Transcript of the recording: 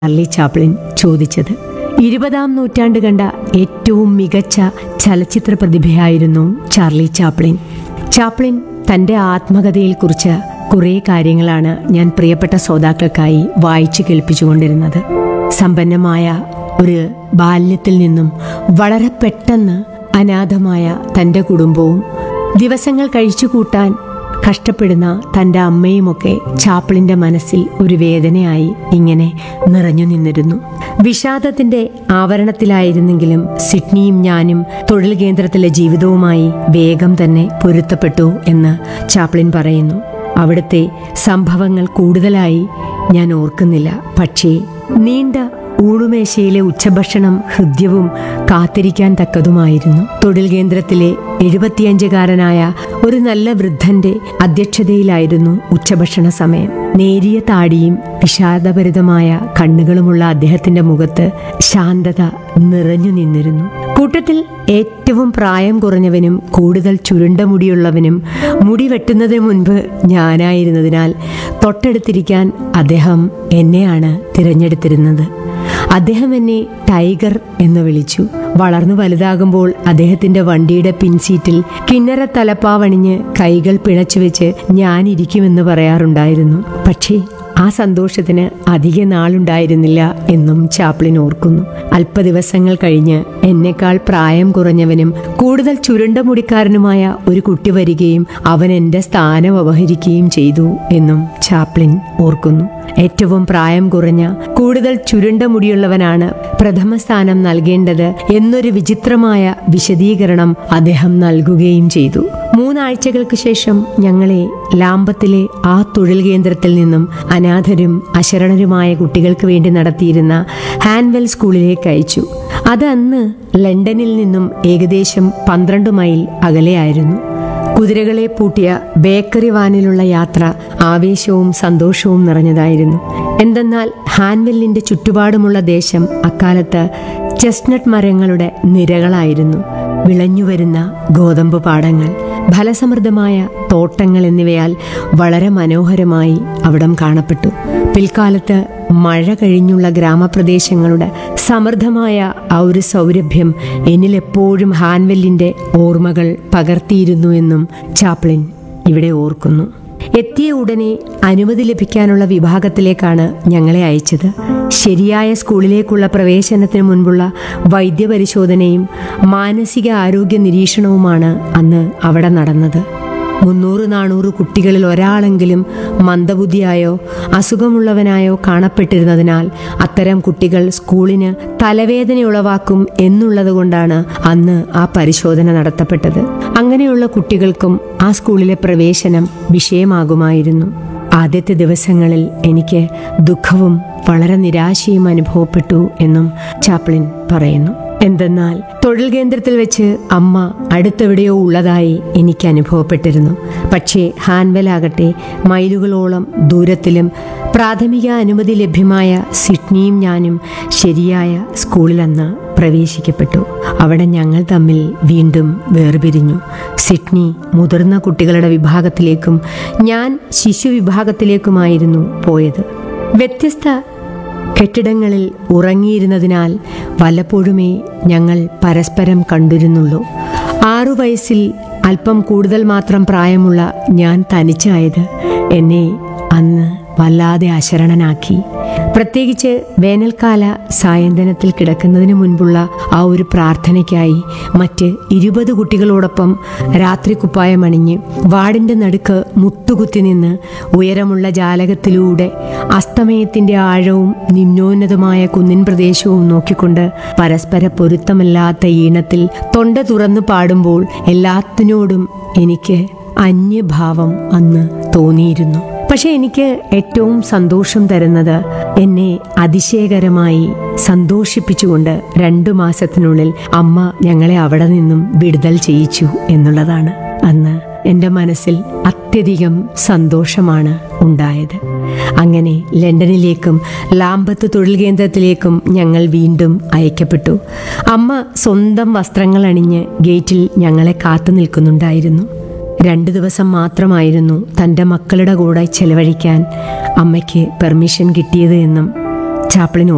Charlie Chaplin ചോദിച്ചത് ഇരുപതാം നൂറ്റാണ്ട് കണ്ട ഏറ്റവും മികച്ച ചലച്ചിത്ര പ്രതിഭയായിരുന്നു ചാർലി ചാപ്ലിൻ ചാപ്ലിൻ തന്റെ ആത്മകഥയിൽ കുറിച്ച കുറേ കാര്യങ്ങളാണ് ഞാൻ പ്രിയപ്പെട്ട ശ്രോതാക്കൾക്കായി വായിച്ചു കേൾപ്പിച്ചുകൊണ്ടിരുന്നത് സമ്പന്നമായ ഒരു ബാല്യത്തിൽ നിന്നും വളരെ പെട്ടെന്ന് അനാഥമായ തന്റെ കുടുംബവും ദിവസങ്ങൾ കഴിച്ചു കൂട്ടാൻ കഷ്ടപ്പെടുന്ന തൻ്റെ അമ്മയുമൊക്കെ ചാപ്പിളിൻ്റെ മനസ്സിൽ ഒരു വേദനയായി ഇങ്ങനെ നിറഞ്ഞു നിന്നിരുന്നു വിഷാദത്തിന്റെ ആവരണത്തിലായിരുന്നെങ്കിലും സിഡ്നിയും ഞാനും തൊഴിൽ കേന്ദ്രത്തിലെ ജീവിതവുമായി വേഗം തന്നെ പൊരുത്തപ്പെട്ടു എന്ന് ചാപ്ലിൻ പറയുന്നു അവിടുത്തെ സംഭവങ്ങൾ കൂടുതലായി ഞാൻ ഓർക്കുന്നില്ല പക്ഷേ നീണ്ട ഊണുമേശയിലെ ഉച്ചഭക്ഷണം ഹൃദ്യവും കാത്തിരിക്കാൻ തക്കതുമായിരുന്നു തൊഴിൽ കേന്ദ്രത്തിലെ എഴുപത്തിയഞ്ചുകാരനായ ഒരു നല്ല വൃദ്ധന്റെ അധ്യക്ഷതയിലായിരുന്നു ഉച്ചഭക്ഷണ സമയം നേരിയ താടിയും വിഷാദഭരിതമായ കണ്ണുകളുമുള്ള അദ്ദേഹത്തിന്റെ മുഖത്ത് ശാന്തത നിറഞ്ഞു നിന്നിരുന്നു കൂട്ടത്തിൽ ഏറ്റവും പ്രായം കുറഞ്ഞവനും കൂടുതൽ ചുരുണ്ട മുടിയുള്ളവനും മുടി വെട്ടുന്നതിന് മുൻപ് ഞാനായിരുന്നതിനാൽ തൊട്ടടുത്തിരിക്കാൻ അദ്ദേഹം എന്നെയാണ് തിരഞ്ഞെടുത്തിരുന്നത് അദ്ദേഹം എന്നെ ടൈഗർ എന്ന് വിളിച്ചു വളർന്നു വലുതാകുമ്പോൾ അദ്ദേഹത്തിന്റെ വണ്ടിയുടെ പിൻസീറ്റിൽ കിന്നര തലപ്പാവണിഞ്ഞ് കൈകൾ പിണച്ചുവെച്ച് ഞാൻ ഇരിക്കുമെന്ന് പറയാറുണ്ടായിരുന്നു പക്ഷേ ആ സന്തോഷത്തിന് അധിക നാളുണ്ടായിരുന്നില്ല എന്നും ചാപ്ലിൻ ഓർക്കുന്നു അല്പ ദിവസങ്ങൾ കഴിഞ്ഞ് എന്നെക്കാൾ പ്രായം കുറഞ്ഞവനും കൂടുതൽ ചുരുണ്ട മുടിക്കാരനുമായ ഒരു കുട്ടി വരികയും അവൻ എന്റെ സ്ഥാനം അപഹരിക്കുകയും ചെയ്തു എന്നും ചാപ്ലിൻ ഓർക്കുന്നു ഏറ്റവും പ്രായം കുറഞ്ഞ കൂടുതൽ ചുരുണ്ട മുടിയുള്ളവനാണ് പ്രഥമ സ്ഥാനം നൽകേണ്ടത് എന്നൊരു വിചിത്രമായ വിശദീകരണം അദ്ദേഹം നൽകുകയും ചെയ്തു മൂന്നാഴ്ചകൾക്ക് ശേഷം ഞങ്ങളെ ലാമ്പത്തിലെ ആ തൊഴിൽ കേന്ദ്രത്തിൽ നിന്നും അനാഥരും അശരണരുമായ കുട്ടികൾക്ക് വേണ്ടി നടത്തിയിരുന്ന ഹാൻവെൽ സ്കൂളിലേക്ക് അയച്ചു അത് അന്ന് ലണ്ടനിൽ നിന്നും ഏകദേശം പന്ത്രണ്ട് മൈൽ അകലെയായിരുന്നു കുതിരകളെ പൂട്ടിയ ബേക്കറി വാനിലുള്ള യാത്ര ആവേശവും സന്തോഷവും നിറഞ്ഞതായിരുന്നു എന്തെന്നാൽ ഹാൻവെല്ലിന്റെ ചുറ്റുപാടുമുള്ള ദേശം അക്കാലത്ത് ചെസ്നട്ട് മരങ്ങളുടെ നിരകളായിരുന്നു വിളഞ്ഞുവരുന്ന ഗോതമ്പ് പാടങ്ങൾ ഫലസമൃദ്ധമായ തോട്ടങ്ങൾ എന്നിവയാൽ വളരെ മനോഹരമായി അവിടം കാണപ്പെട്ടു പിൽക്കാലത്ത് മഴ കഴിഞ്ഞുള്ള ഗ്രാമപ്രദേശങ്ങളുടെ സമൃദ്ധമായ ആ ഒരു സൗരഭ്യം എന്നിലെപ്പോഴും ഹാൻവെല്ലിന്റെ ഓർമ്മകൾ പകർത്തിയിരുന്നു എന്നും ചാപ്ലിൻ ഇവിടെ ഓർക്കുന്നു എത്തിയ ഉടനെ അനുമതി ലഭിക്കാനുള്ള വിഭാഗത്തിലേക്കാണ് ഞങ്ങളെ അയച്ചത് ശരിയായ സ്കൂളിലേക്കുള്ള പ്രവേശനത്തിന് മുൻപുള്ള വൈദ്യപരിശോധനയും മാനസിക ആരോഗ്യ നിരീക്ഷണവുമാണ് അന്ന് അവിടെ നടന്നത് മുന്നൂറ് നാനൂറ് കുട്ടികളിൽ ഒരാളെങ്കിലും മന്ദബുദ്ധിയായോ അസുഖമുള്ളവനായോ കാണപ്പെട്ടിരുന്നതിനാൽ അത്തരം കുട്ടികൾ സ്കൂളിന് തലവേദന ഉളവാക്കും എന്നുള്ളതുകൊണ്ടാണ് അന്ന് ആ പരിശോധന നടത്തപ്പെട്ടത് അങ്ങനെയുള്ള കുട്ടികൾക്കും ആ സ്കൂളിലെ പ്രവേശനം വിഷയമാകുമായിരുന്നു ആദ്യത്തെ ദിവസങ്ങളിൽ എനിക്ക് ദുഃഖവും വളരെ നിരാശയും അനുഭവപ്പെട്ടു എന്നും ചാപ്ലിൻ പറയുന്നു എന്തെന്നാൽ തൊഴിൽ കേന്ദ്രത്തിൽ വെച്ച് അമ്മ അടുത്തെവിടെയോ ഉള്ളതായി എനിക്ക് അനുഭവപ്പെട്ടിരുന്നു പക്ഷേ ഹാൻവെലാകട്ടെ മൈലുകളോളം ദൂരത്തിലും പ്രാഥമിക അനുമതി ലഭ്യമായ സിഡ്നിയും ഞാനും ശരിയായ സ്കൂളിലന്ന് പ്രവേശിക്കപ്പെട്ടു അവിടെ ഞങ്ങൾ തമ്മിൽ വീണ്ടും വേർപിരിഞ്ഞു സിഡ്നി മുതിർന്ന കുട്ടികളുടെ വിഭാഗത്തിലേക്കും ഞാൻ ശിശു വിഭാഗത്തിലേക്കുമായിരുന്നു പോയത് വ്യത്യസ്ത കെട്ടിടങ്ങളിൽ ഉറങ്ങിയിരുന്നതിനാൽ വല്ലപ്പോഴുമേ ഞങ്ങൾ പരസ്പരം കണ്ടിരുന്നുള്ളൂ ആറു വയസ്സിൽ അല്പം കൂടുതൽ മാത്രം പ്രായമുള്ള ഞാൻ തനിച്ചായത് എന്നെ അന്ന് വല്ലാതെ അശരണനാക്കി പ്രത്യേകിച്ച് വേനൽക്കാല സായന്തനത്തിൽ കിടക്കുന്നതിന് മുൻപുള്ള ആ ഒരു പ്രാർത്ഥനയ്ക്കായി മറ്റ് ഇരുപത് കുട്ടികളോടൊപ്പം രാത്രി കുപ്പായമണിഞ്ഞ് വാടിന്റെ നടുക്ക് മുട്ടുകുത്തി നിന്ന് ഉയരമുള്ള ജാലകത്തിലൂടെ അസ്തമയത്തിന്റെ ആഴവും നിമ്നോന്നതമായ കുന്നിൻ പ്രദേശവും നോക്കിക്കൊണ്ട് പരസ്പര പൊരുത്തമില്ലാത്ത ഈണത്തിൽ തൊണ്ട തുറന്നു പാടുമ്പോൾ എല്ലാത്തിനോടും എനിക്ക് അന്യഭാവം അന്ന് തോന്നിയിരുന്നു പക്ഷെ എനിക്ക് ഏറ്റവും സന്തോഷം തരുന്നത് എന്നെ അതിശയകരമായി സന്തോഷിപ്പിച്ചുകൊണ്ട് രണ്ടു മാസത്തിനുള്ളിൽ അമ്മ ഞങ്ങളെ അവിടെ നിന്നും വിടുതൽ ചെയ്യിച്ചു എന്നുള്ളതാണ് അന്ന് എൻ്റെ മനസ്സിൽ അത്യധികം സന്തോഷമാണ് ഉണ്ടായത് അങ്ങനെ ലണ്ടനിലേക്കും ലാമ്പത്ത് തൊഴിൽ കേന്ദ്രത്തിലേക്കും ഞങ്ങൾ വീണ്ടും അയക്കപ്പെട്ടു അമ്മ സ്വന്തം വസ്ത്രങ്ങൾ അണിഞ്ഞ് ഗേറ്റിൽ ഞങ്ങളെ കാത്തു നിൽക്കുന്നുണ്ടായിരുന്നു രണ്ടു ദിവസം മാത്രമായിരുന്നു തൻ്റെ മക്കളുടെ കൂടെ ചെലവഴിക്കാൻ അമ്മയ്ക്ക് പെർമിഷൻ കിട്ടിയത് എന്നും ചാപ്ലിൻ